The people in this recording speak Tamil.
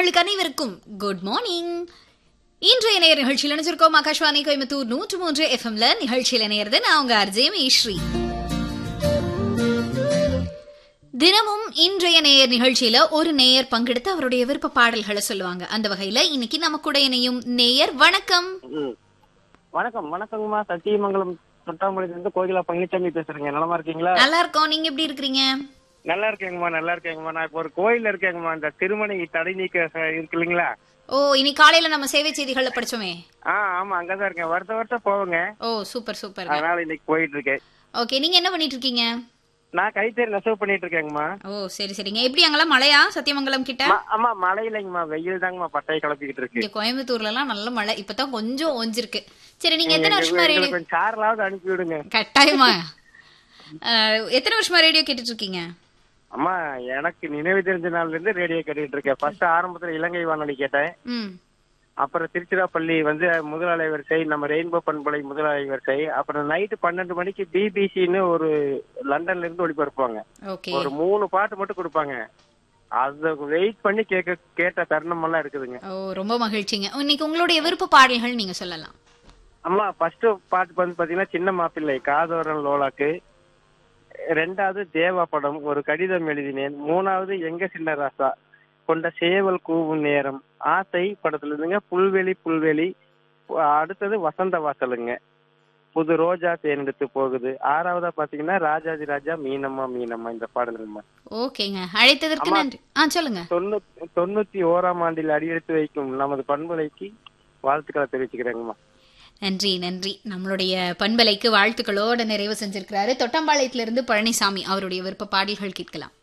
நேயர்களுக்கு அனைவருக்கும் குட் மார்னிங் இன்றைய நேர் நிகழ்ச்சியில் நினைச்சிருக்கோம் ஆகாஷ்வாணி கோயம்புத்தூர் நூற்று மூன்று எஃப்எம்ல நிகழ்ச்சியில நேர்து நான் உங்க அர்ஜே மேஸ்ரீ தினமும் இன்றைய நேயர் நிகழ்ச்சியில ஒரு நேயர் பங்கெடுத்து அவருடைய விருப்ப பாடல்களை சொல்லுவாங்க அந்த வகையில இன்னைக்கு நம்ம கூட இணையும் நேயர் வணக்கம் ம். வணக்கம் வணக்கங்கம்மா சத்தியமங்கலம் தொட்டாமொழியிலிருந்து கோகிலா பழனிசாமி பேசுறேங்க நலமா இருக்கீங்களா நல்லா இருக்கோம் நீங்க எப்படி இருக்கிறீங்க நல்லா இருக்கேங்கம்மா நல்லா இருக்கேங்கம்மா நான் இப்போ ஒரு கோயில்ல இருக்கேங்கம்மா இந்த திருமணி தடை நீக்க ச- இருக்கு இல்லைங்களா ஓ இனி காலையில நம்ம சேவை செய்திகள்ல படிச்சோமே ஆ ஆமா அங்கதான் இருக்கேன் வருஷ வருஷம் போவேங்க ஓ சூப்பர் சூப்பர் அதனால இன்னைக்கு போயிட்டு இருக்கேன் ஓகே நீங்க என்ன பண்ணிட்டு இருக்கீங்க நான் கைத்தறி நெசவு பண்ணிட்டு இருக்கேங்கம்மா ஓ சரி சரிங்க எப்படி அங்கெல்லாம் மழையா சத்தியமங்கலம் கிட்ட ம- ஆமா மழை இல்லைங்கம்மா வெயில் தாங்கம்மா பட்டையை கிளப்பிக்கிட்டு இருக்கு இங்க கோயம்புத்தூர்ல எல்லாம் நல்ல மழை இப்பதான் கொஞ்சம் ஓஞ்சிருக்கு சரி நீங்க எத்தனை எங்களுக்கு- வருஷமா ரேடியோ எங்களுக்கு கொஞ்சம் சாரலாவது அனுப்பி விடுங்க கட்டாயமா அஹ், எத்தனை வருஷமா ரேடியோ கேட்டுட்டு இருக்கீங்க அம்மா எனக்கு நினைவு தெரிஞ்ச நாள்ல இருந்து ரேடியோ கேட்டுட்டு இருக்கேன் ஃபர்ஸ்ட் ஆரம்பத்துல இலங்கை வானொலி கேட்டேன் ம் அப்புறம் திருச்சிராப்பள்ளி வந்து முதலாளி வரிசை நம்ம ரெயின்போ பண்பலை முதலாளி வரிசை அப்புறம் நைட்டு பன்னெண்டு மணிக்கு பிபிசின்னு ஒரு லண்டன்ல இருந்து ஒளிபரப்புவாங்க ஓகே ஒரு மூணு பாட்டு மட்டும் கொடுப்பாங்க அத வெயிட் பண்ணி கேட்க கேட்ட தருணம் எல்லாம் இருக்குதுங்க ஓ ரொம்ப மகிழ்ச்சிங்க இன்னைக்கு உங்களுடைய விருப்ப பாடல்கள் நீங்க சொல்லலாம் அம்மா ஃபர்ஸ்ட் பாட்டு வந்து பாத்தீங்கன்னா சின்ன மாப்பிள்ளை காதோரன் லோலாக்கு ரெண்டாவது தேவா படம் ஒரு கடிதம் எழுதினேன் மூணாவது எங்க சின்ன ராசா கொண்ட சேவல் கூவும் நேரம் ஆசை படத்துல இருந்துங்க புல்வெளி புல்வெளி அடுத்தது வசந்த வாசலுங்க புது ரோஜா தேர்ந்தெடுத்து போகுது ஆறாவதா பாத்தீங்கன்னா ராஜாஜி ராஜா மீனம்மா மீனம்மா இந்த பாடலுங்கம்மா ஓகேங்க அழைத்ததற்கு அம்மா. நன்றி ஆ சொல்லுங்க தொண்ணூத்தி தொண்ணூத்தி ஓராம் ஆண்டில் அடியெடுத்து வைக்கும் நமது பண்பலைக்கு வாழ்த்துக்களை தெரிவிச்சுக்கிறேங்கம்மா நன்றி நன்றி நம்மளுடைய பண்பலைக்கு வாழ்த்துக்களோட நிறைவு செஞ்சிருக்கிறாரு தொட்டம்பாளையத்திலிருந்து பழனிசாமி அவருடைய விருப்ப பாடல்கள் கேட்கலாம்